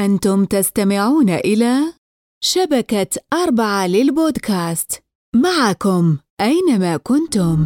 أنتم تستمعون إلى شبكة أربعة للبودكاست معكم أينما كنتم.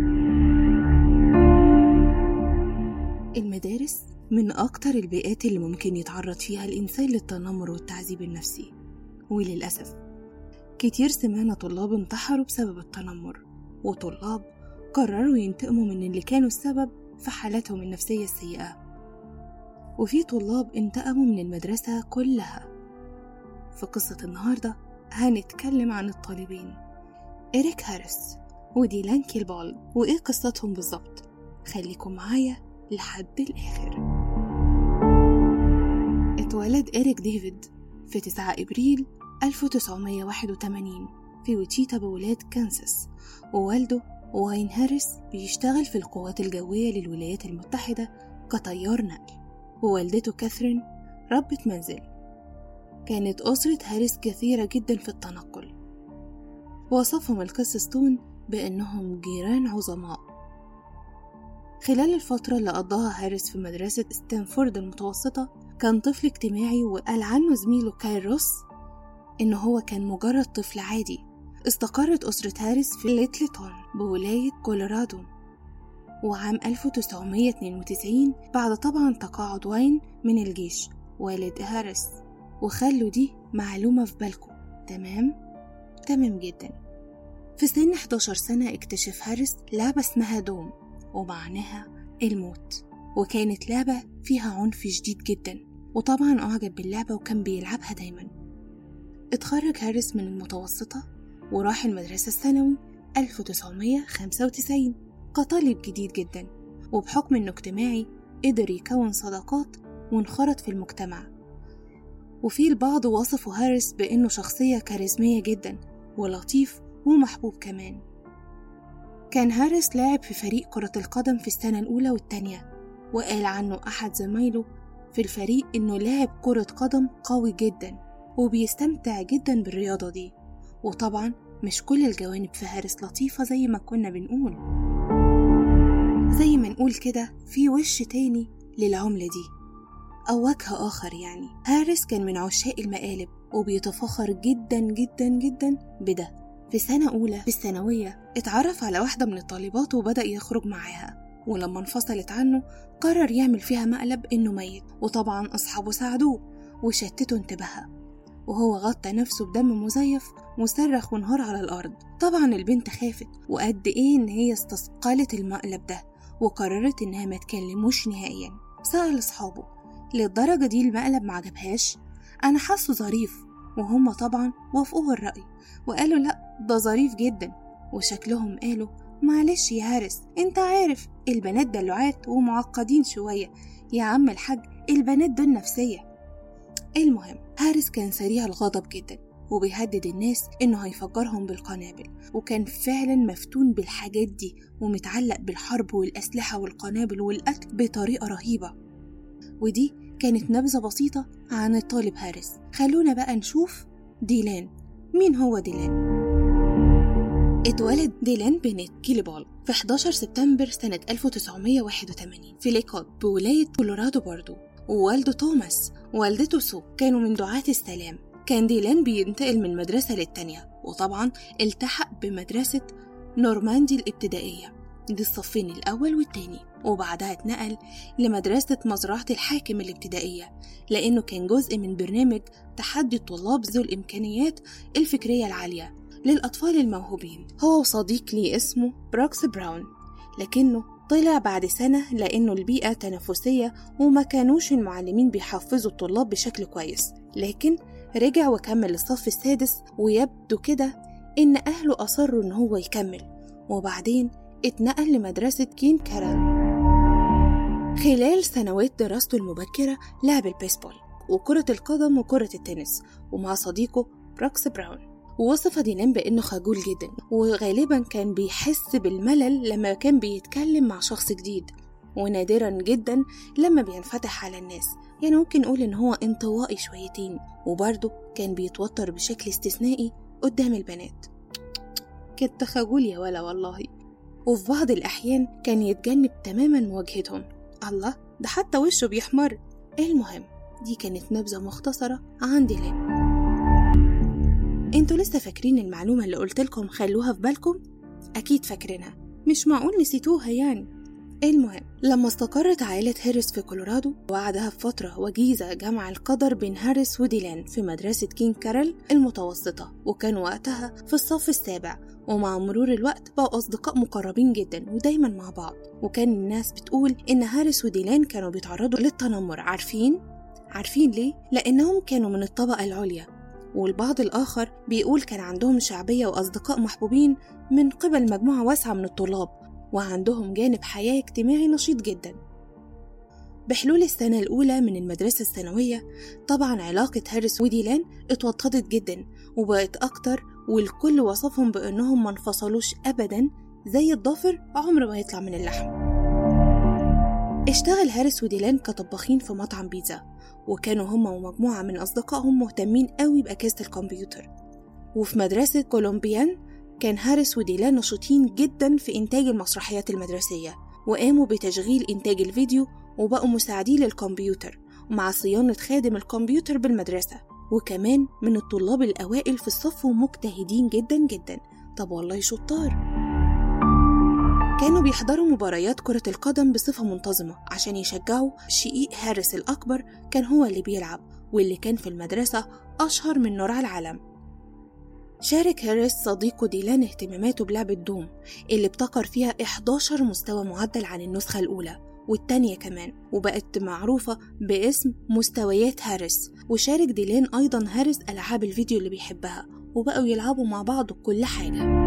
المدارس من أكتر البيئات اللي ممكن يتعرض فيها الإنسان للتنمر والتعذيب النفسي وللأسف كتير سمعنا طلاب انتحروا بسبب التنمر وطلاب قرروا ينتقموا من اللي كانوا السبب في حالاتهم النفسية السيئة وفي طلاب انتقموا من المدرسة كلها في قصة النهاردة هنتكلم عن الطالبين إريك هاريس وديلان كيلبال وإيه قصتهم بالظبط خليكم معايا لحد الآخر اتولد إريك ديفيد في 9 إبريل 1981 في ويتشيتا بولاد كانساس ووالده واين هاريس بيشتغل في القوات الجوية للولايات المتحدة كطيار نقل ووالدته كاثرين ربة منزل كانت أسرة هاريس كثيرة جدا في التنقل وصفهم القس ستون بأنهم جيران عظماء خلال الفترة اللي قضاها هاريس في مدرسة ستانفورد المتوسطة كان طفل اجتماعي وقال عنه زميله كايل روس إن هو كان مجرد طفل عادي استقرت أسرة هاريس في ليتلتون بولاية كولورادو وعام 1992 بعد طبعا تقاعد واين من الجيش والد هاريس وخلوا دي معلومة في بالكم تمام؟ تمام جدا في سن 11 سنة اكتشف هاريس لعبة اسمها دوم ومعناها الموت وكانت لعبة فيها عنف شديد جدا وطبعا أعجب باللعبة وكان بيلعبها دايما اتخرج هاريس من المتوسطة وراح المدرسة الثانوي 1995 كطالب جديد جدا وبحكم انه اجتماعي قدر يكون صداقات وانخرط في المجتمع وفي البعض وصفوا هاريس بانه شخصية كاريزمية جدا ولطيف ومحبوب كمان كان هاريس لاعب في فريق كرة القدم في السنة الأولى والتانية وقال عنه أحد زمايله في الفريق إنه لاعب كرة قدم قوي جدا وبيستمتع جدا بالرياضة دي وطبعا مش كل الجوانب في هارس لطيفة زي ما كنا بنقول زي ما نقول كده في وش تاني للعملة دي أو وجه آخر يعني هارس كان من عشاق المقالب وبيتفخر جدا جدا جدا بده في سنة أولى في الثانوية اتعرف على واحدة من الطالبات وبدأ يخرج معاها ولما انفصلت عنه قرر يعمل فيها مقلب إنه ميت وطبعا أصحابه ساعدوه وشتتوا انتباهها وهو غطى نفسه بدم مزيف وصرخ وانهار على الأرض طبعا البنت خافت وقد إيه إن هي استثقلت المقلب ده وقررت إنها ما تكلموش نهائيا سأل أصحابه للدرجة دي المقلب معجبهاش أنا حاسه ظريف وهم طبعا وافقوه الرأي وقالوا لأ ده ظريف جدا وشكلهم قالوا معلش يا هارس انت عارف البنات دلوعات ومعقدين شوية يا عم الحاج البنات دول نفسية المهم هارس كان سريع الغضب جدا وبيهدد الناس إنه هيفجرهم بالقنابل وكان فعلا مفتون بالحاجات دي ومتعلق بالحرب والأسلحة والقنابل والقتل بطريقة رهيبة ودي كانت نبذة بسيطة عن الطالب هارس خلونا بقى نشوف ديلان مين هو ديلان؟ اتولد ديلان بينيت كيليبال في 11 سبتمبر سنة 1981 في ليكوت بولاية كولورادو برضو ووالده توماس ووالدته سو كانوا من دعاة السلام كان ديلان بينتقل من مدرسة للتانية وطبعا التحق بمدرسة نورماندي الابتدائية دي الصفين الأول والتاني وبعدها اتنقل لمدرسة مزرعة الحاكم الابتدائية لأنه كان جزء من برنامج تحدي الطلاب ذو الإمكانيات الفكرية العالية للأطفال الموهوبين هو وصديق لي اسمه بروكس براون لكنه طلع بعد سنة لأنه البيئة تنافسية وما كانوش المعلمين بيحفزوا الطلاب بشكل كويس لكن رجع وكمل الصف السادس ويبدو كده إن أهله أصروا إن هو يكمل وبعدين اتنقل لمدرسة كين كاران خلال سنوات دراسته المبكرة لعب البيسبول وكرة القدم وكرة التنس ومع صديقه بروكس براون ووصف ديلان بأنه خجول جدا وغالبا كان بيحس بالملل لما كان بيتكلم مع شخص جديد ونادرا جدا لما بينفتح على الناس يعني ممكن نقول إن هو انطوائي شويتين وبرضه كان بيتوتر بشكل استثنائي قدام البنات كنت خجول يا ولا والله وفي بعض الأحيان كان يتجنب تماما مواجهتهم الله ده حتى وشه بيحمر المهم دي كانت نبذة مختصرة عن ديلان انتوا لسه فاكرين المعلومة اللي قلتلكم خلوها في بالكم؟ أكيد فاكرينها مش معقول نسيتوها يعني المهم لما استقرت عائلة هاريس في كولورادو وعدها بفترة وجيزة جمع القدر بين هاريس وديلان في مدرسة كين كارل المتوسطة وكان وقتها في الصف السابع ومع مرور الوقت بقوا أصدقاء مقربين جدا ودايما مع بعض وكان الناس بتقول إن هاريس وديلان كانوا بيتعرضوا للتنمر عارفين؟ عارفين ليه؟ لأنهم كانوا من الطبقة العليا والبعض الآخر بيقول كان عندهم شعبية وأصدقاء محبوبين من قبل مجموعة واسعة من الطلاب وعندهم جانب حياة اجتماعي نشيط جدا بحلول السنة الأولى من المدرسة الثانوية طبعا علاقة هاريس وديلان اتوطدت جدا وبقت أكتر والكل وصفهم بأنهم ما انفصلوش أبدا زي الضافر عمر ما يطلع من اللحم اشتغل هاريس وديلان كطباخين في مطعم بيتزا وكانوا هما ومجموعة من أصدقائهم مهتمين قوي بأجهزة الكمبيوتر وفي مدرسة كولومبيان كان هاريس وديلان نشيطين جدا في إنتاج المسرحيات المدرسية وقاموا بتشغيل إنتاج الفيديو وبقوا مساعدين للكمبيوتر ومع صيانة خادم الكمبيوتر بالمدرسة وكمان من الطلاب الأوائل في الصف ومجتهدين جدا جدا طب والله شطار كانوا بيحضروا مباريات كرة القدم بصفة منتظمة عشان يشجعوا شقيق هارس الأكبر كان هو اللي بيلعب واللي كان في المدرسة أشهر من نور على العالم شارك هاريس صديقه ديلان اهتماماته بلعبة دوم اللي ابتكر فيها 11 مستوى معدل عن النسخة الأولى والتانية كمان وبقت معروفة باسم مستويات هاريس وشارك ديلان أيضا هاريس ألعاب الفيديو اللي بيحبها وبقوا يلعبوا مع بعض كل حاجة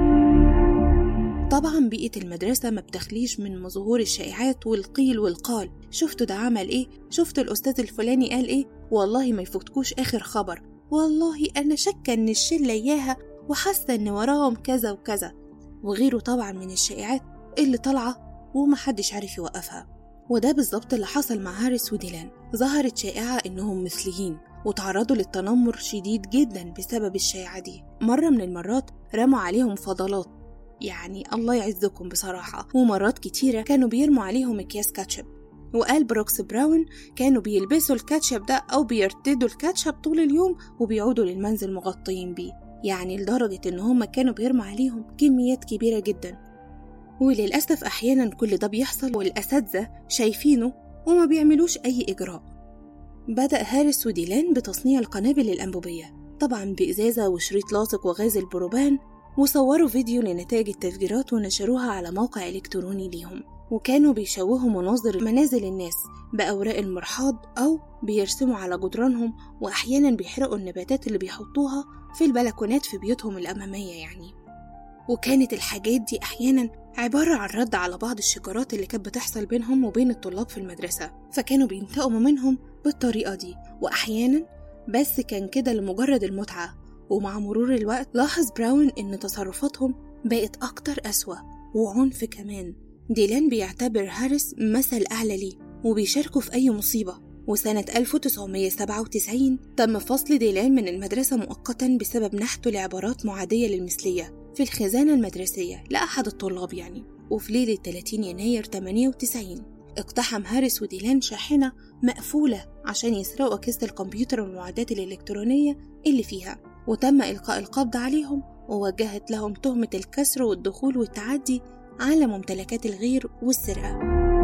طبعا بيئة المدرسة ما بتخليش من ظهور الشائعات والقيل والقال شفتوا ده عمل ايه شفتوا الأستاذ الفلاني قال ايه والله ما يفوتكوش آخر خبر والله أنا شاكة إن الشلة إياها وحاسة إن وراهم كذا وكذا وغيره طبعا من الشائعات اللي طالعة ومحدش عارف يوقفها وده بالظبط اللي حصل مع هاريس وديلان ظهرت شائعة إنهم مثليين وتعرضوا للتنمر شديد جدا بسبب الشائعة دي مرة من المرات رموا عليهم فضلات يعني الله يعزكم بصراحة ومرات كتيرة كانوا بيرموا عليهم أكياس كاتشب وقال بروكس براون كانوا بيلبسوا الكاتشب ده أو بيرتدوا الكاتشب طول اليوم وبيعودوا للمنزل مغطيين بيه يعني لدرجة إن هما كانوا بيرموا عليهم كميات كبيرة جدا وللأسف أحيانا كل ده بيحصل والأساتذة شايفينه وما بيعملوش أي إجراء بدأ هاريس وديلان بتصنيع القنابل الأنبوبية طبعا بإزازة وشريط لاصق وغاز البروبان وصوروا فيديو لنتائج التفجيرات ونشروها على موقع إلكتروني ليهم وكانوا بيشوهوا مناظر منازل الناس بأوراق المرحاض أو بيرسموا على جدرانهم وأحيانا بيحرقوا النباتات اللي بيحطوها في البلكونات في بيوتهم الأمامية يعني وكانت الحاجات دي أحيانا عبارة عن رد على بعض الشجارات اللي كانت بتحصل بينهم وبين الطلاب في المدرسة فكانوا بينتقموا منهم بالطريقة دي وأحيانا بس كان كده لمجرد المتعة ومع مرور الوقت لاحظ براون إن تصرفاتهم بقت أكتر أسوأ وعنف كمان ديلان بيعتبر هاريس مثل أعلى ليه وبيشاركه في أي مصيبة وسنة 1997 تم فصل ديلان من المدرسة مؤقتا بسبب نحته لعبارات معادية للمثلية في الخزانة المدرسية لأحد الطلاب يعني وفي ليلة 30 يناير 98 اقتحم هاريس وديلان شاحنة مقفولة عشان يسرقوا أجهزة الكمبيوتر والمعدات الإلكترونية اللي فيها وتم إلقاء القبض عليهم ووجهت لهم تهمة الكسر والدخول والتعدي على ممتلكات الغير والسرقة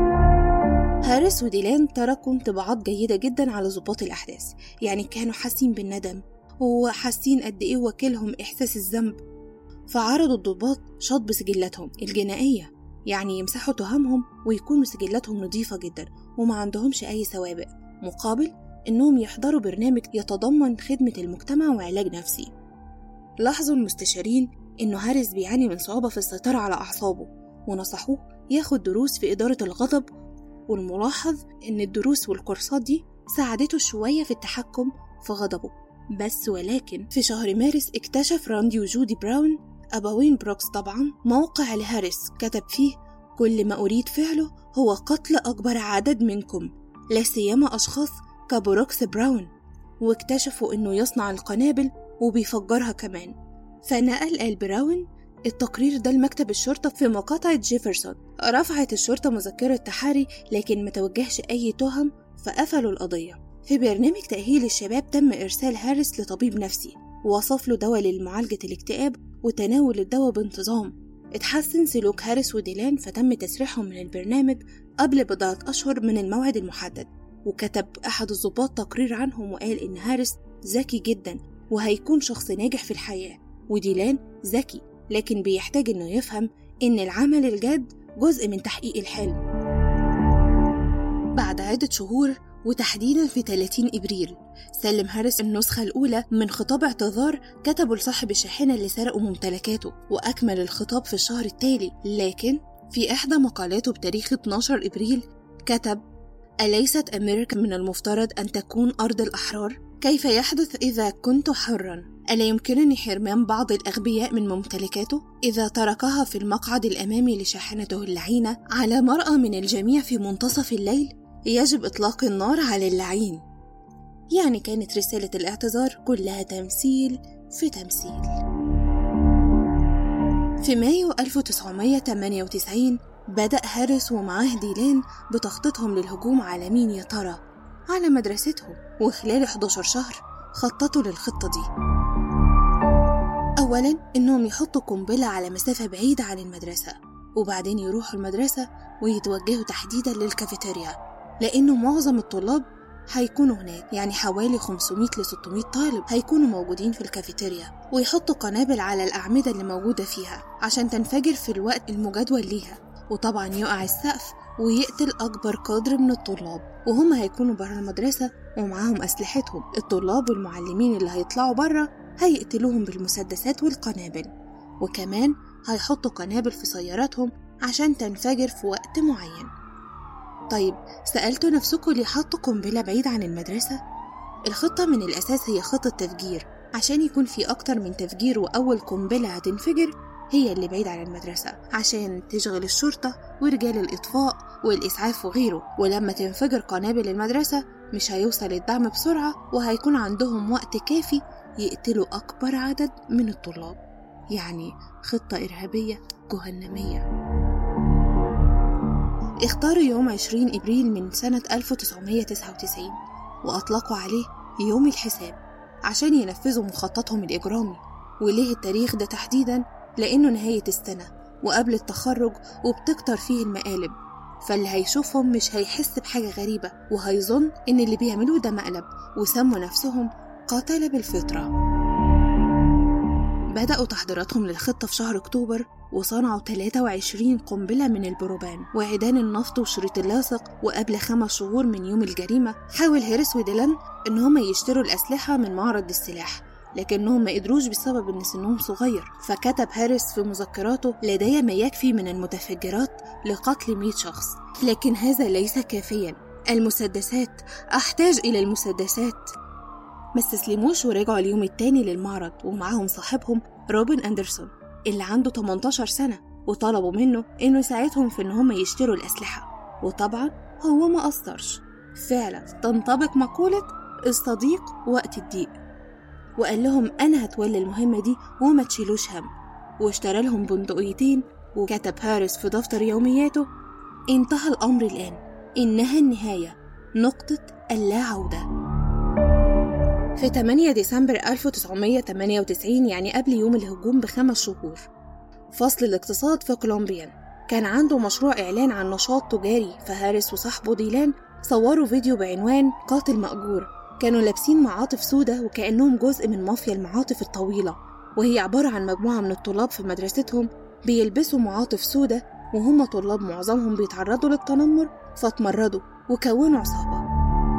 هاريس وديلان تركوا انطباعات جيدة جدا على ضباط الأحداث يعني كانوا حاسين بالندم وحاسين قد إيه وكيلهم إحساس الذنب فعرضوا الضباط شطب سجلاتهم الجنائية يعني يمسحوا تهمهم ويكونوا سجلاتهم نظيفة جدا وما عندهمش أي سوابق مقابل إنهم يحضروا برنامج يتضمن خدمة المجتمع وعلاج نفسي لاحظوا المستشارين إنه هاريس بيعاني من صعوبة في السيطرة على أعصابه ونصحوه ياخد دروس في إدارة الغضب والملاحظ إن الدروس والكورسات دي ساعدته شوية في التحكم في غضبه بس ولكن في شهر مارس اكتشف راندي وجودي براون أبوين بروكس طبعا موقع لهاريس كتب فيه كل ما أريد فعله هو قتل أكبر عدد منكم لا سيما أشخاص كبروكس براون واكتشفوا إنه يصنع القنابل وبيفجرها كمان فنقل آل براون التقرير ده لمكتب الشرطة في مقاطعة جيفرسون رفعت الشرطة مذكرة تحري لكن ما توجهش أي تهم فقفلوا القضية في برنامج تأهيل الشباب تم إرسال هاريس لطبيب نفسي ووصف له دواء لمعالجة الاكتئاب وتناول الدواء بانتظام اتحسن سلوك هاريس وديلان فتم تسريحهم من البرنامج قبل بضعة أشهر من الموعد المحدد وكتب أحد الضباط تقرير عنهم وقال إن هاريس ذكي جدا وهيكون شخص ناجح في الحياة وديلان ذكي لكن بيحتاج إنه يفهم إن العمل الجاد جزء من تحقيق الحلم بعد عدة شهور وتحديدا في 30 إبريل سلم هاريس النسخة الأولى من خطاب اعتذار كتبه لصاحب الشاحنة اللي سرقوا ممتلكاته وأكمل الخطاب في الشهر التالي لكن في إحدى مقالاته بتاريخ 12 إبريل كتب أليست أمريكا من المفترض أن تكون أرض الأحرار؟ كيف يحدث إذا كنت حرا؟ ألا يمكنني حرمان بعض الأغبياء من ممتلكاته؟ إذا تركها في المقعد الأمامي لشاحنته اللعينة على مرأى من الجميع في منتصف الليل؟ يجب إطلاق النار على اللعين يعني كانت رسالة الاعتذار كلها تمثيل في تمثيل في مايو 1998 بدأ هاريس ومعاه ديلان بتخطيطهم للهجوم على مين يا ترى؟ على مدرستهم وخلال 11 شهر خططوا للخطة دي أولا إنهم يحطوا قنبلة على مسافة بعيدة عن المدرسة وبعدين يروحوا المدرسة ويتوجهوا تحديدا للكافيتيريا لأنه معظم الطلاب هيكونوا هناك يعني حوالي 500 ل 600 طالب هيكونوا موجودين في الكافيتيريا ويحطوا قنابل على الأعمدة اللي موجودة فيها عشان تنفجر في الوقت المجدول ليها وطبعا يقع السقف ويقتل أكبر قدر من الطلاب وهم هيكونوا برا المدرسة ومعاهم أسلحتهم الطلاب والمعلمين اللي هيطلعوا برا هيقتلوهم بالمسدسات والقنابل وكمان هيحطوا قنابل في سياراتهم عشان تنفجر في وقت معين طيب سألتوا نفسكم ليه حطوا قنبلة بعيد عن المدرسة؟ الخطة من الأساس هي خطة تفجير عشان يكون في أكتر من تفجير وأول قنبلة هتنفجر هي اللي بعيد عن المدرسة عشان تشغل الشرطة ورجال الإطفاء والإسعاف وغيره ولما تنفجر قنابل المدرسة مش هيوصل الدعم بسرعة وهيكون عندهم وقت كافي يقتلوا أكبر عدد من الطلاب يعني خطة إرهابية جهنمية اختاروا يوم 20 إبريل من سنة 1999 وأطلقوا عليه يوم الحساب عشان ينفذوا مخططهم الإجرامي وليه التاريخ ده تحديدا لأنه نهاية السنة وقبل التخرج وبتكتر فيه المقالب فاللي هيشوفهم مش هيحس بحاجة غريبة وهيظن إن اللي بيعملوه ده مقلب وسموا نفسهم قاتلة بالفطرة بدأوا تحضيراتهم للخطة في شهر أكتوبر وصنعوا 23 قنبلة من البروبان وعيدان النفط وشريط اللاصق وقبل خمس شهور من يوم الجريمة حاول هيرس وديلان إن هما يشتروا الأسلحة من معرض السلاح لكنهم ما قدروش بسبب إن سنهم صغير فكتب هاريس في مذكراته لدي ما يكفي من المتفجرات لقتل 100 شخص لكن هذا ليس كافيا المسدسات أحتاج إلى المسدسات ما استسلموش ورجعوا اليوم التاني للمعرض ومعاهم صاحبهم روبن أندرسون اللي عنده 18 سنة وطلبوا منه إنه يساعدهم في إن هم يشتروا الأسلحة وطبعا هو ما قصرش فعلا تنطبق مقولة الصديق وقت الضيق وقال لهم أنا هتولي المهمة دي وما تشيلوش هم واشترى لهم بندقيتين وكتب هاريس في دفتر يومياته انتهى الأمر الآن إنها النهاية نقطة اللا عودة في 8 ديسمبر 1998 يعني قبل يوم الهجوم بخمس شهور فصل الاقتصاد في كولومبيا كان عنده مشروع إعلان عن نشاط تجاري فهاريس وصاحبه ديلان صوروا فيديو بعنوان قاتل مأجور كانوا لابسين معاطف سودة وكأنهم جزء من مافيا المعاطف الطويلة وهي عبارة عن مجموعة من الطلاب في مدرستهم بيلبسوا معاطف سودة وهم طلاب معظمهم بيتعرضوا للتنمر فاتمردوا وكونوا عصابة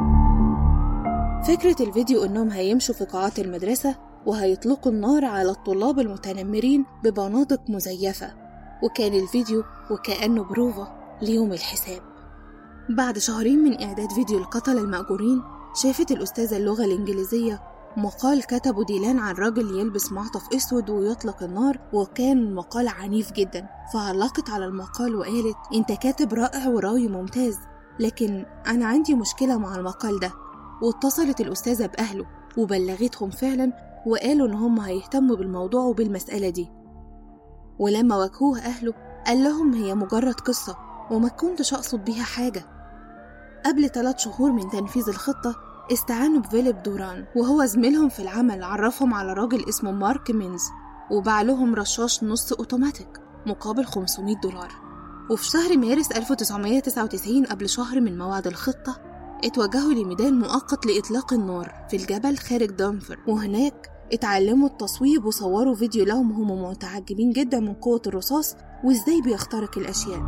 فكرة الفيديو إنهم هيمشوا في قاعات المدرسة وهيطلقوا النار على الطلاب المتنمرين ببنادق مزيفة وكان الفيديو وكأنه بروفا ليوم الحساب بعد شهرين من إعداد فيديو القتلة المأجورين شافت الأستاذة اللغة الإنجليزية مقال كتبه ديلان عن راجل يلبس معطف أسود ويطلق النار وكان المقال عنيف جدا فعلقت على المقال وقالت أنت كاتب رائع وراوي ممتاز لكن أنا عندي مشكلة مع المقال ده واتصلت الأستاذة بأهله وبلغتهم فعلا وقالوا إن هم هيهتموا بالموضوع وبالمسألة دي ولما واجهوه أهله قال لهم هي مجرد قصة وما كنتش أقصد بيها حاجة قبل ثلاث شهور من تنفيذ الخطة استعانوا بفيليب دوران وهو زميلهم في العمل عرفهم على راجل اسمه مارك مينز وباع لهم رشاش نص أوتوماتيك مقابل 500 دولار وفي شهر مارس 1999 قبل شهر من موعد الخطة اتوجهوا لميدان مؤقت لإطلاق النار في الجبل خارج دنفر وهناك اتعلموا التصويب وصوروا فيديو لهم هم متعجبين جدا من قوة الرصاص وازاي بيخترق الأشياء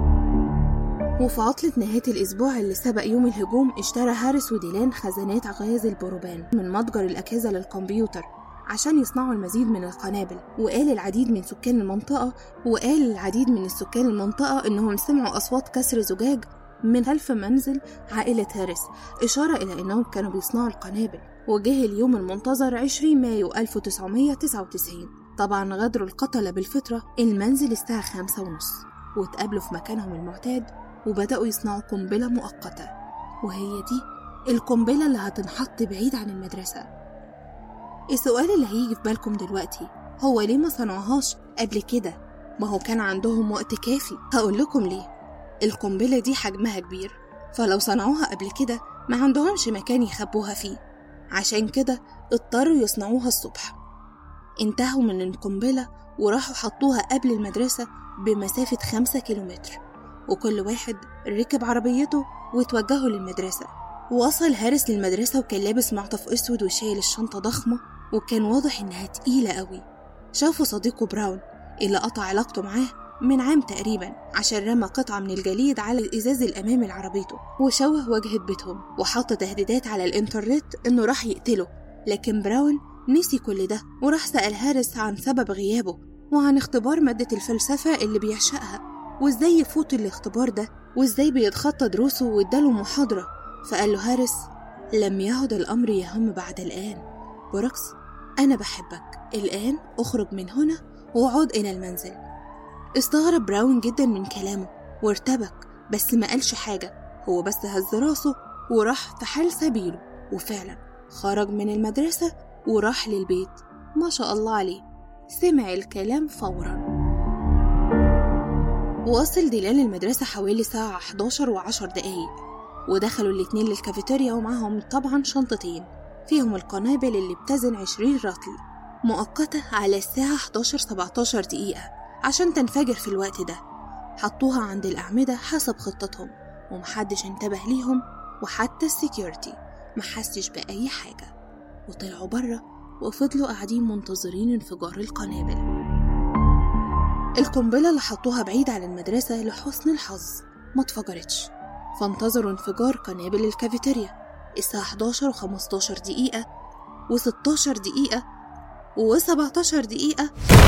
وفي عطلة نهاية الأسبوع اللي سبق يوم الهجوم اشترى هاريس وديلان خزانات غاز البروبان من متجر الأجهزة للكمبيوتر عشان يصنعوا المزيد من القنابل وقال العديد من سكان المنطقة وقال العديد من السكان المنطقة إنهم سمعوا أصوات كسر زجاج من خلف منزل عائلة هاريس إشارة إلى إنهم كانوا بيصنعوا القنابل وجه اليوم المنتظر 20 مايو 1999 طبعا غادروا القتلة بالفطرة المنزل الساعة خمسة ونص واتقابلوا في مكانهم المعتاد وبدأوا يصنعوا قنبلة مؤقتة وهي دي القنبلة اللي هتنحط بعيد عن المدرسة السؤال اللي هيجي في بالكم دلوقتي هو ليه ما صنعوهاش قبل كده ما هو كان عندهم وقت كافي هقول لكم ليه القنبلة دي حجمها كبير فلو صنعوها قبل كده ما عندهمش مكان يخبوها فيه عشان كده اضطروا يصنعوها الصبح انتهوا من القنبلة وراحوا حطوها قبل المدرسة بمسافة خمسة كيلومتر وكل واحد ركب عربيته وتوجهوا للمدرسة وصل هارس للمدرسة وكان لابس معطف أسود وشايل الشنطة ضخمة وكان واضح إنها تقيلة قوي شافوا صديقه براون اللي قطع علاقته معاه من عام تقريبا عشان رمى قطعة من الجليد على الإزاز الأمامي لعربيته وشوه واجهة بيتهم وحط تهديدات على الإنترنت إنه راح يقتله لكن براون نسي كل ده وراح سأل هارس عن سبب غيابه وعن اختبار مادة الفلسفة اللي بيعشقها وإزاي يفوت الاختبار ده وإزاي بيتخطى دروسه وإداله محاضرة فقال له هارس لم يعد الأمر يهم بعد الآن بروكس أنا بحبك الآن أخرج من هنا وعود إلى المنزل استغرب براون جدا من كلامه وارتبك بس ما قالش حاجة هو بس هز راسه وراح في حال سبيله وفعلا خرج من المدرسة وراح للبيت ما شاء الله عليه سمع الكلام فورا وصل ديلان المدرسة حوالي ساعة 11 وعشر دقايق ودخلوا الاتنين للكافيتيريا ومعهم طبعا شنطتين فيهم القنابل اللي بتزن 20 رطل مؤقتة على الساعة 11 17 دقيقة عشان تنفجر في الوقت ده حطوها عند الأعمدة حسب خطتهم ومحدش انتبه ليهم وحتى السكيورتي محسش بأي حاجة وطلعوا برا وفضلوا قاعدين منتظرين انفجار القنابل القنبلة اللي حطوها بعيد عن المدرسة لحسن الحظ ما اتفجرتش فانتظروا انفجار قنابل الكافيتيريا الساعة 11 و 15 دقيقة و 16 دقيقة و 17 دقيقة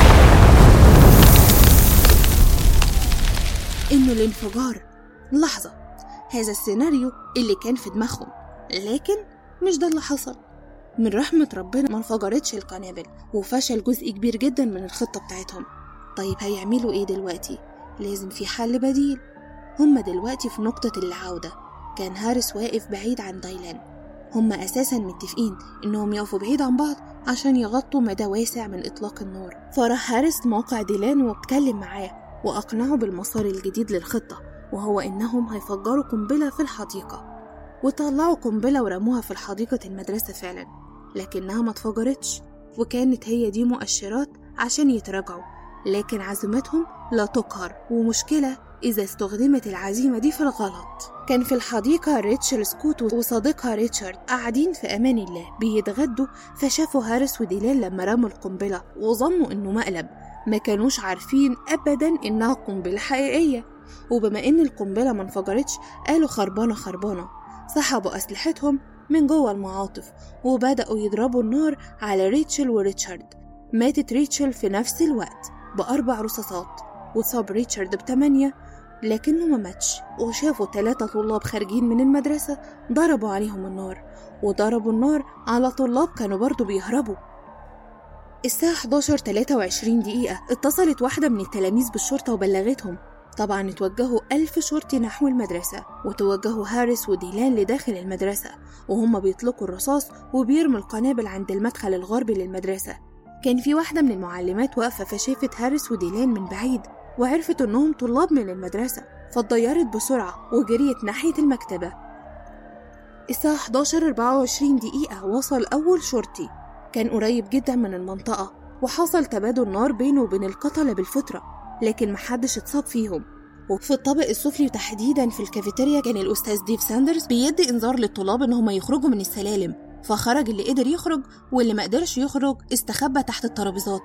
إنه الانفجار لحظة هذا السيناريو اللي كان في دماغهم لكن مش ده اللي حصل من رحمة ربنا ما انفجرتش القنابل وفشل جزء كبير جدا من الخطة بتاعتهم طيب هيعملوا ايه دلوقتي؟ لازم في حل بديل هما دلوقتي في نقطة العودة كان هارس واقف بعيد عن دايلان هما أساسا متفقين إنهم يقفوا بعيد عن بعض عشان يغطوا مدى واسع من إطلاق النار فراح هارس موقع ديلان واتكلم معاه وأقنعه بالمسار الجديد للخطة وهو إنهم هيفجروا قنبلة في الحديقة وطلعوا قنبلة ورموها في حديقة المدرسة فعلا لكنها ما اتفجرتش وكانت هي دي مؤشرات عشان يتراجعوا لكن عزيمتهم لا تقهر ومشكلة إذا استخدمت العزيمة دي في الغلط كان في الحديقة ريتشل سكوت وصديقها ريتشارد قاعدين في أمان الله بيتغدوا فشافوا هارس وديلان لما رموا القنبلة وظنوا إنه مقلب ما كانوش عارفين أبدا إنها قنبلة حقيقية وبما إن القنبلة ما انفجرتش قالوا خربانة خربانة سحبوا أسلحتهم من جوه المعاطف وبدأوا يضربوا النار على ريتشل وريتشارد ماتت ريتشل في نفس الوقت بأربع رصاصات وصاب ريتشارد بتمانية لكنه ما ماتش وشافوا ثلاثة طلاب خارجين من المدرسة ضربوا عليهم النار وضربوا النار على طلاب كانوا برضو بيهربوا الساعة 11 23 دقيقة اتصلت واحدة من التلاميذ بالشرطة وبلغتهم طبعا اتوجهوا ألف شرطي نحو المدرسة وتوجهوا هارس وديلان لداخل المدرسة وهم بيطلقوا الرصاص وبيرموا القنابل عند المدخل الغربي للمدرسة كان في واحدة من المعلمات واقفة فشافت هارس وديلان من بعيد وعرفت إنهم طلاب من المدرسة فاتضيرت بسرعة وجريت ناحية المكتبة الساعة 11 24 دقيقة وصل أول شرطي كان قريب جدا من المنطقة وحصل تبادل نار بينه وبين القتلة بالفطرة لكن محدش اتصاب فيهم وفي الطابق السفلي وتحديدا في الكافيتيريا كان الأستاذ ديف ساندرز بيدي إنذار للطلاب إن هما يخرجوا من السلالم فخرج اللي قدر يخرج واللي ما قدرش يخرج استخبى تحت الترابيزات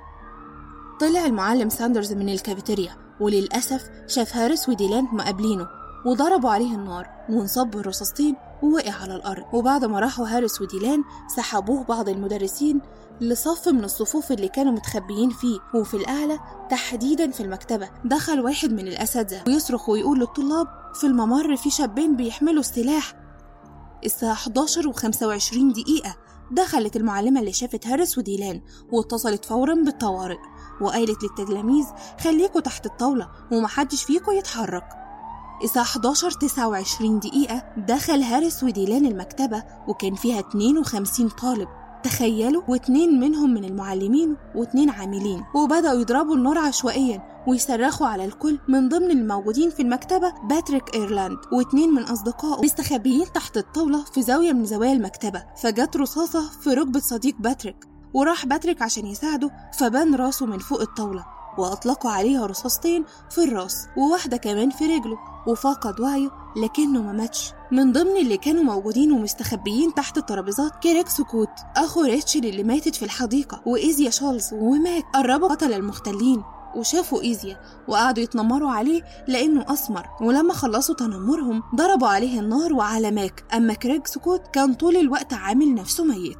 طلع المعلم ساندرز من الكافيتيريا وللأسف شاف هارس وديلان مقابلينه وضربوا عليه النار وانصب بالرصاصتين ووقع على الأرض وبعد ما راحوا هارس وديلان سحبوه بعض المدرسين لصف من الصفوف اللي كانوا متخبيين فيه وفي الأعلى تحديدا في المكتبة دخل واحد من الأساتذة ويصرخ ويقول للطلاب في الممر في شابين بيحملوا السلاح الساعة 11 و25 دقيقة دخلت المعلمة اللي شافت هارس وديلان واتصلت فورا بالطوارئ وقالت للتلاميذ خليكوا تحت الطاولة ومحدش فيكوا يتحرك الساعة 11 29 دقيقة دخل هارس وديلان المكتبة وكان فيها 52 طالب تخيلوا واتنين منهم من المعلمين واتنين عاملين وبدأوا يضربوا النار عشوائيا ويصرخوا على الكل من ضمن الموجودين في المكتبة باتريك إيرلاند واتنين من أصدقائه مستخبيين تحت الطاولة في زاوية من زوايا المكتبة فجت رصاصة في ركبة صديق باتريك وراح باتريك عشان يساعده فبان راسه من فوق الطاولة وأطلقوا عليها رصاصتين في الراس وواحدة كمان في رجله وفقد وعيه لكنه ما ماتش من ضمن اللي كانوا موجودين ومستخبيين تحت الترابيزات كيريك سكوت أخو ريتشل اللي ماتت في الحديقة وإيزيا شولز وماك قربوا قتل المختلين وشافوا إيزيا وقعدوا يتنمروا عليه لأنه أسمر ولما خلصوا تنمرهم ضربوا عليه النار وعلى ماك أما كريج سكوت كان طول الوقت عامل نفسه ميت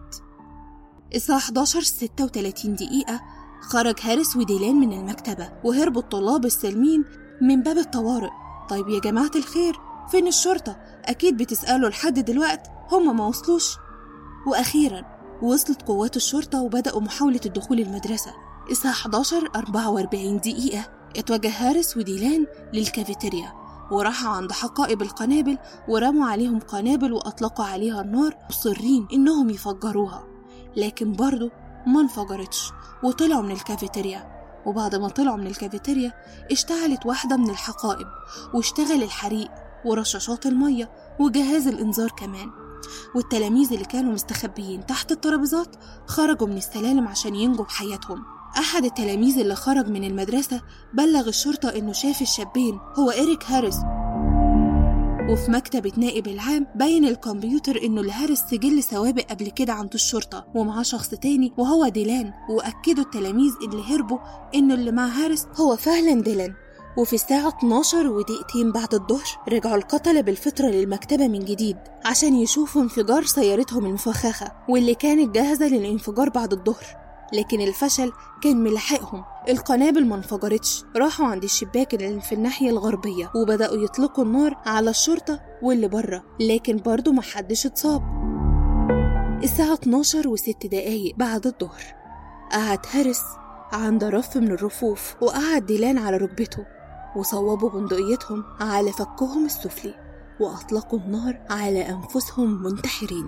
الساعة 11 36 دقيقة خرج هارس وديلان من المكتبة وهربوا الطلاب السالمين من باب الطوارئ طيب يا جماعة الخير فين الشرطة؟ أكيد بتسألوا لحد دلوقت هما ما وصلوش وأخيرا وصلت قوات الشرطة وبدأوا محاولة الدخول المدرسة الساعة 11 44 دقيقة اتوجه هارس وديلان للكافيتيريا وراحوا عند حقائب القنابل ورموا عليهم قنابل وأطلقوا عليها النار مصرين إنهم يفجروها لكن برضه ما انفجرتش وطلعوا من الكافيتيريا وبعد ما طلعوا من الكافيتيريا اشتعلت واحدة من الحقائب واشتغل الحريق ورشاشات المية وجهاز الإنذار كمان والتلاميذ اللي كانوا مستخبيين تحت الترابيزات خرجوا من السلالم عشان ينجوا بحياتهم أحد التلاميذ اللي خرج من المدرسة بلغ الشرطة إنه شاف الشابين هو إيريك هاريس وفي مكتبة نائب العام بين الكمبيوتر إنه لهارس سجل سوابق قبل كده عند الشرطة ومعاه شخص تاني وهو ديلان وأكدوا التلاميذ اللي هربوا إنه اللي مع هارس هو فعلا ديلان وفي الساعة 12 ودقيقتين بعد الظهر رجعوا القتلة بالفطرة للمكتبة من جديد عشان يشوفوا انفجار سيارتهم المفخخة واللي كانت جاهزة للانفجار بعد الظهر لكن الفشل كان ملاحقهم القنابل ما انفجرتش راحوا عند الشباك اللي في الناحية الغربية وبدأوا يطلقوا النار على الشرطة واللي بره لكن برضه محدش اتصاب الساعة 12 وست دقايق بعد الظهر قعد هارس عند رف من الرفوف وقعد ديلان على ركبته وصوبوا بندقيتهم على فكهم السفلي وأطلقوا النار على أنفسهم منتحرين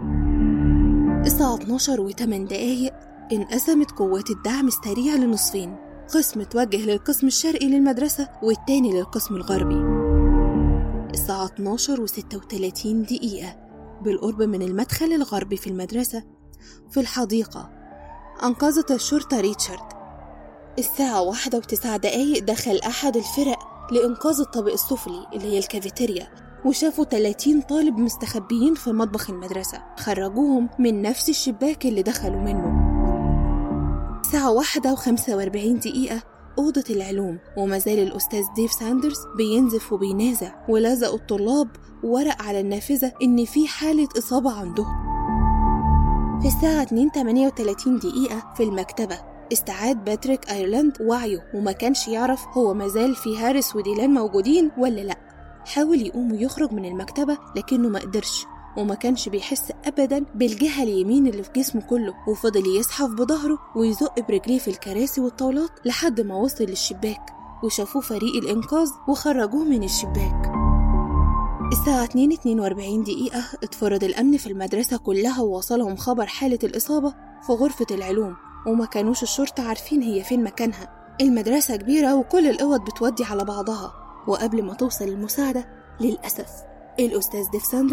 الساعة 12 و8 دقايق انقسمت قوات الدعم السريع لنصفين قسم توجه للقسم الشرقي للمدرسة والتاني للقسم الغربي الساعة 12 و36 دقيقة بالقرب من المدخل الغربي في المدرسة في الحديقة أنقذت الشرطة ريتشارد الساعة واحدة وتسع دقايق دخل أحد الفرق لإنقاذ الطابق السفلي اللي هي الكافيتيريا وشافوا 30 طالب مستخبيين في مطبخ المدرسة خرجوهم من نفس الشباك اللي دخلوا منه الساعة واحدة وخمسة واربعين دقيقة أوضة العلوم ومازال الأستاذ ديف ساندرز بينزف وبينازع ولزقوا الطلاب ورق على النافذة إن في حالة إصابة عندهم في الساعة 2:38 دقيقة في المكتبة استعاد باتريك ايرلاند وعيه وما كانش يعرف هو مازال في هارس وديلان موجودين ولا لأ حاول يقوم ويخرج من المكتبة لكنه ما قدرش وما كانش بيحس أبدا بالجهة اليمين اللي في جسمه كله وفضل يزحف بظهره ويزق برجليه في الكراسي والطاولات لحد ما وصل للشباك وشافوه فريق الإنقاذ وخرجوه من الشباك الساعة 2:42 دقيقة اتفرض الأمن في المدرسة كلها ووصلهم خبر حالة الإصابة في غرفة العلوم وما كانوش الشرطة عارفين هي فين مكانها المدرسة كبيرة وكل الأوض بتودي على بعضها وقبل ما توصل المساعدة للأسف الأستاذ ديف ساندرز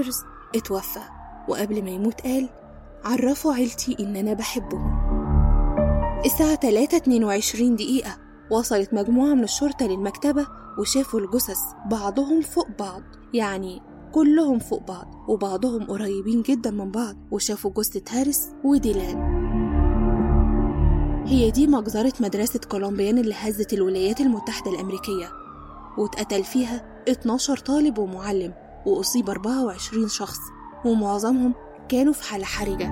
اتوفى وقبل ما يموت قال عرفوا عيلتي إن أنا بحبهم الساعة 3:22 دقيقة وصلت مجموعة من الشرطة للمكتبة وشافوا الجثث بعضهم فوق بعض يعني كلهم فوق بعض وبعضهم قريبين جدا من بعض وشافوا جثة هارس وديلان هي دي مجزرة مدرسة كولومبيان اللي هزت الولايات المتحدة الأمريكية واتقتل فيها 12 طالب ومعلم وأصيب 24 شخص ومعظمهم كانوا في حالة حرجة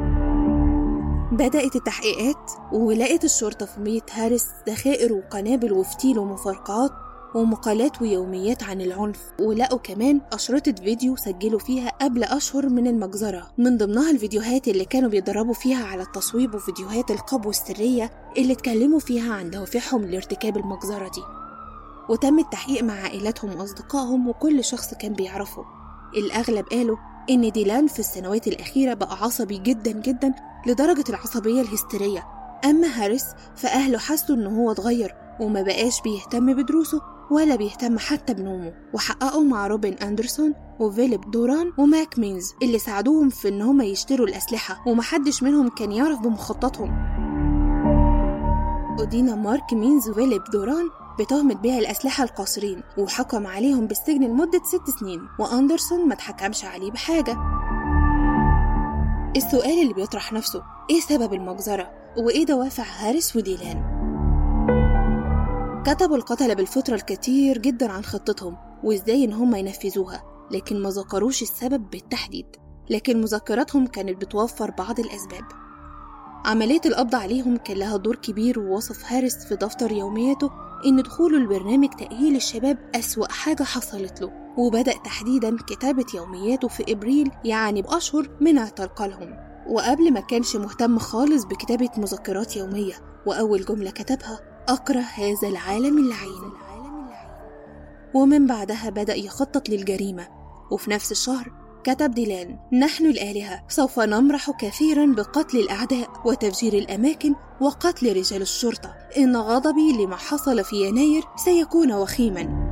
بدأت التحقيقات ولقت الشرطة في بيت هارس ذخائر وقنابل وفتيل ومفرقعات ومقالات ويوميات عن العنف ولقوا كمان أشرطة فيديو سجلوا فيها قبل أشهر من المجزرة من ضمنها الفيديوهات اللي كانوا بيدربوا فيها على التصويب وفيديوهات القبو السرية اللي اتكلموا فيها عن دوافعهم لارتكاب المجزرة دي وتم التحقيق مع عائلاتهم وأصدقائهم وكل شخص كان بيعرفه الأغلب قالوا إن ديلان في السنوات الأخيرة بقى عصبي جدا جدا لدرجة العصبية الهستيرية أما هاريس فأهله حسوا إن هو اتغير وما بقاش بيهتم بدروسه ولا بيهتم حتى بنومه وحققوا مع روبن أندرسون وفيليب دوران وماك مينز اللي ساعدوهم في إن هما يشتروا الأسلحة ومحدش منهم كان يعرف بمخططهم ودينا مارك مينز وفيليب دوران بتهمة بيع الأسلحة القاصرين وحكم عليهم بالسجن لمدة ست سنين وأندرسون ما اتحكمش عليه بحاجة السؤال اللي بيطرح نفسه إيه سبب المجزرة؟ وإيه دوافع هاريس وديلان؟ كتبوا القتلة بالفترة الكتير جدا عن خطتهم وإزاي إن هم ينفذوها لكن ما ذكروش السبب بالتحديد لكن مذكراتهم كانت بتوفر بعض الأسباب عملية القبض عليهم كان لها دور كبير ووصف هاريس في دفتر يومياته إن دخوله لبرنامج تأهيل الشباب أسوأ حاجة حصلت له وبدأ تحديدا كتابة يومياته في إبريل يعني بأشهر من اعتقالهم وقبل ما كانش مهتم خالص بكتابة مذكرات يومية وأول جملة كتبها أكره هذا العالم اللعين ومن بعدها بدأ يخطط للجريمة وفي نفس الشهر كتب ديلان نحن الآلهة سوف نمرح كثيرا بقتل الأعداء وتفجير الأماكن وقتل رجال الشرطة إن غضبي لما حصل في يناير سيكون وخيما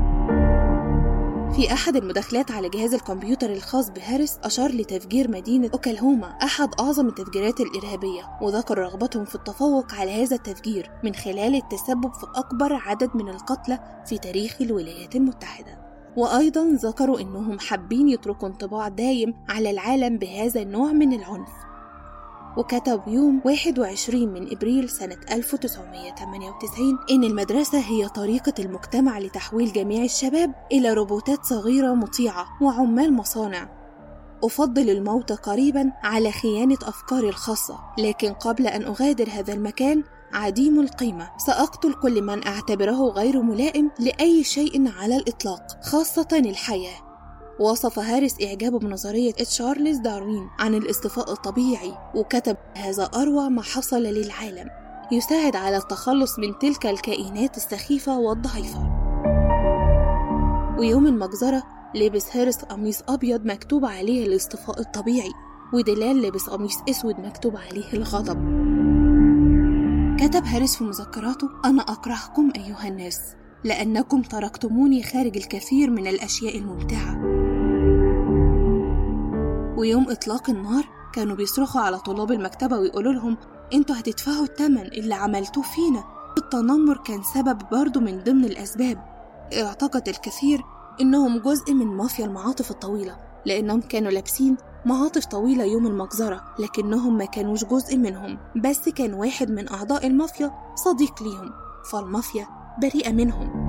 في أحد المداخلات على جهاز الكمبيوتر الخاص بهاريس أشار لتفجير مدينة أوكلاهوما أحد أعظم التفجيرات الإرهابية وذكر رغبتهم في التفوق على هذا التفجير من خلال التسبب في أكبر عدد من القتلى في تاريخ الولايات المتحدة وأيضا ذكروا إنهم حابين يتركوا انطباع دايم على العالم بهذا النوع من العنف وكتب يوم 21 من إبريل سنة 1998 إن المدرسة هي طريقة المجتمع لتحويل جميع الشباب إلى روبوتات صغيرة مطيعة وعمال مصانع أفضل الموت قريبا على خيانة أفكاري الخاصة لكن قبل أن أغادر هذا المكان عديم القيمة سأقتل كل من أعتبره غير ملائم لأي شيء على الإطلاق خاصة الحياة وصف هاريس إعجابه بنظرية تشارلز داروين عن الاصطفاء الطبيعي وكتب هذا أروع ما حصل للعالم يساعد على التخلص من تلك الكائنات السخيفة والضعيفة ويوم المجزرة لبس هاريس قميص أبيض مكتوب عليه الاصطفاء الطبيعي ودلال لبس قميص أسود مكتوب عليه الغضب كتب هاريس في مذكراته أنا أكرهكم أيها الناس لأنكم تركتموني خارج الكثير من الأشياء الممتعة ويوم إطلاق النار كانوا بيصرخوا على طلاب المكتبة ويقولوا لهم انتوا هتدفعوا التمن اللي عملتوه فينا التنمر كان سبب برضه من ضمن الأسباب اعتقد الكثير إنهم جزء من مافيا المعاطف الطويلة لأنهم كانوا لابسين معاطف طويلة يوم المجزرة لكنهم ما كانوش جزء منهم بس كان واحد من أعضاء المافيا صديق ليهم فالمافيا بريئة منهم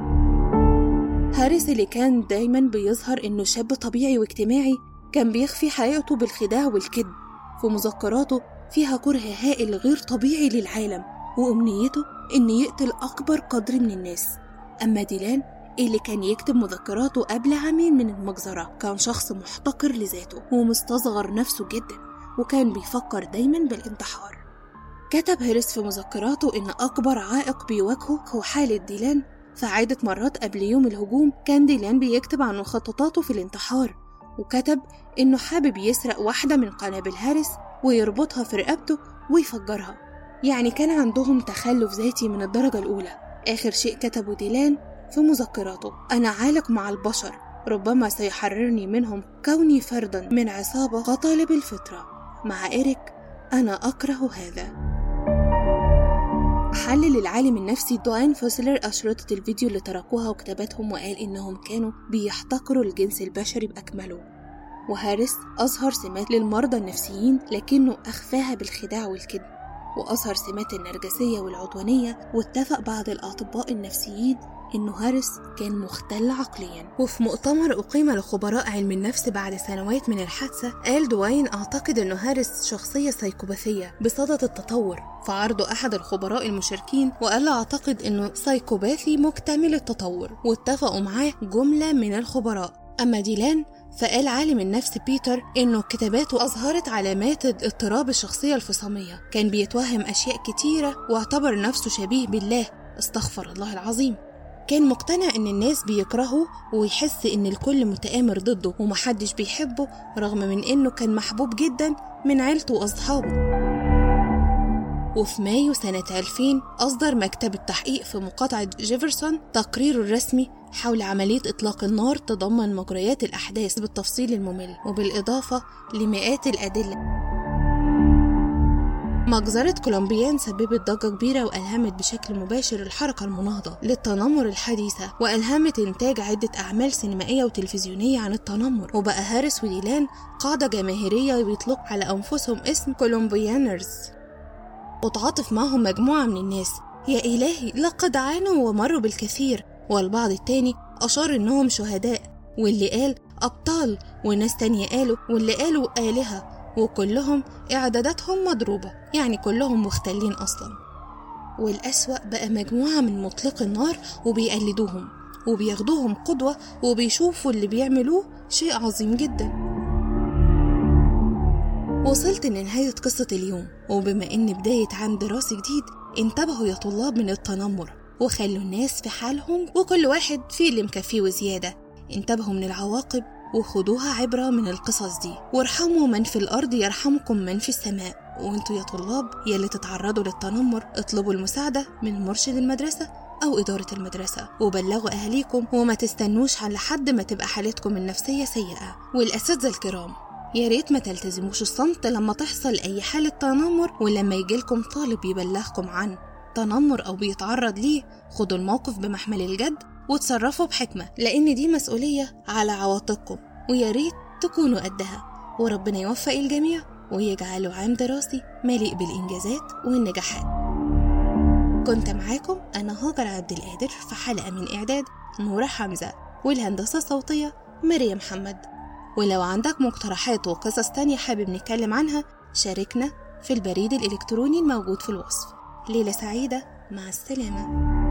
هاريس اللي كان دايما بيظهر إنه شاب طبيعي واجتماعي كان بيخفي حقيقته بالخداع والكذب في مذكراته فيها كره هائل غير طبيعي للعالم وأمنيته إن يقتل أكبر قدر من الناس أما ديلان اللي كان يكتب مذكراته قبل عامين من المجزرة كان شخص محتقر لذاته ومستصغر نفسه جدا وكان بيفكر دايما بالانتحار كتب هيرس في مذكراته إن أكبر عائق بيواجهه هو حالة ديلان فعادة مرات قبل يوم الهجوم كان ديلان بيكتب عن مخططاته في الانتحار وكتب إنه حابب يسرق واحدة من قنابل هارس ويربطها في رقبته ويفجرها يعني كان عندهم تخلف ذاتي من الدرجة الأولى آخر شيء كتبه ديلان في مذكراته أنا عالق مع البشر ربما سيحررني منهم كوني فردا من عصابة قطالب الفطرة مع إيريك أنا أكره هذا حلل العالم النفسي دوين فوسلر أشرطة الفيديو اللي تركوها وكتاباتهم وقال إنهم كانوا بيحتقروا الجنس البشري بأكمله وهارس أظهر سمات للمرضى النفسيين لكنه أخفاها بالخداع والكذب وأظهر سمات النرجسية والعدوانية واتفق بعض الأطباء النفسيين إنه هارس كان مختل عقليا وفي مؤتمر أقيم لخبراء علم النفس بعد سنوات من الحادثة قال دواين أعتقد إنه هارس شخصية سيكوباثية بصدد التطور فعرضه أحد الخبراء المشاركين وقال له أعتقد إنه سايكوباثي مكتمل التطور واتفقوا معاه جملة من الخبراء أما ديلان فقال عالم النفس بيتر إنه كتاباته أظهرت علامات اضطراب الشخصية الفصامية كان بيتوهم أشياء كتيرة واعتبر نفسه شبيه بالله استغفر الله العظيم كان مقتنع ان الناس بيكرهوا ويحس ان الكل متآمر ضده ومحدش بيحبه رغم من انه كان محبوب جدا من عيلته واصحابه وفي مايو سنة 2000 أصدر مكتب التحقيق في مقاطعة جيفرسون تقريره الرسمي حول عملية إطلاق النار تضمن مجريات الأحداث بالتفصيل الممل وبالإضافة لمئات الأدلة مجزرة كولومبيان سببت ضجة كبيرة وألهمت بشكل مباشر الحركة المناهضة للتنمر الحديثة وألهمت إنتاج عدة أعمال سينمائية وتلفزيونية عن التنمر وبقى هارس وديلان قاعدة جماهيرية بيطلق على أنفسهم اسم كولومبيانرز وتعاطف معهم مجموعة من الناس يا إلهي لقد عانوا ومروا بالكثير والبعض التاني أشار إنهم شهداء واللي قال أبطال وناس تانية قالوا واللي قالوا آلهة وكلهم إعداداتهم مضروبة يعني كلهم مختلين أصلا والأسوأ بقى مجموعة من مطلق النار وبيقلدوهم وبياخدوهم قدوة وبيشوفوا اللي بيعملوه شيء عظيم جدا وصلت لنهاية قصة اليوم وبما إن بداية عام دراسي جديد انتبهوا يا طلاب من التنمر وخلوا الناس في حالهم وكل واحد في اللي مكفيه وزيادة انتبهوا من العواقب وخدوها عبرة من القصص دي وارحموا من في الأرض يرحمكم من في السماء وانتوا يا طلاب يلي تتعرضوا للتنمر اطلبوا المساعدة من مرشد المدرسة أو إدارة المدرسة وبلغوا أهاليكم وما تستنوش على لحد ما تبقى حالتكم النفسية سيئة والأساتذة الكرام يا ريت ما تلتزموش الصمت لما تحصل أي حالة تنمر ولما يجيلكم طالب يبلغكم عن تنمر أو بيتعرض ليه خدوا الموقف بمحمل الجد وتصرفوا بحكمة لأن دي مسؤولية على عواطفكم ويا ريت تكونوا قدها وربنا يوفق الجميع ويجعله عام دراسي مليء بالإنجازات والنجاحات كنت معاكم أنا هاجر عبد القادر في حلقة من إعداد نورة حمزة والهندسة الصوتية مريم محمد ولو عندك مقترحات وقصص تانية حابب نتكلم عنها شاركنا في البريد الإلكتروني الموجود في الوصف ليلة سعيدة مع السلامة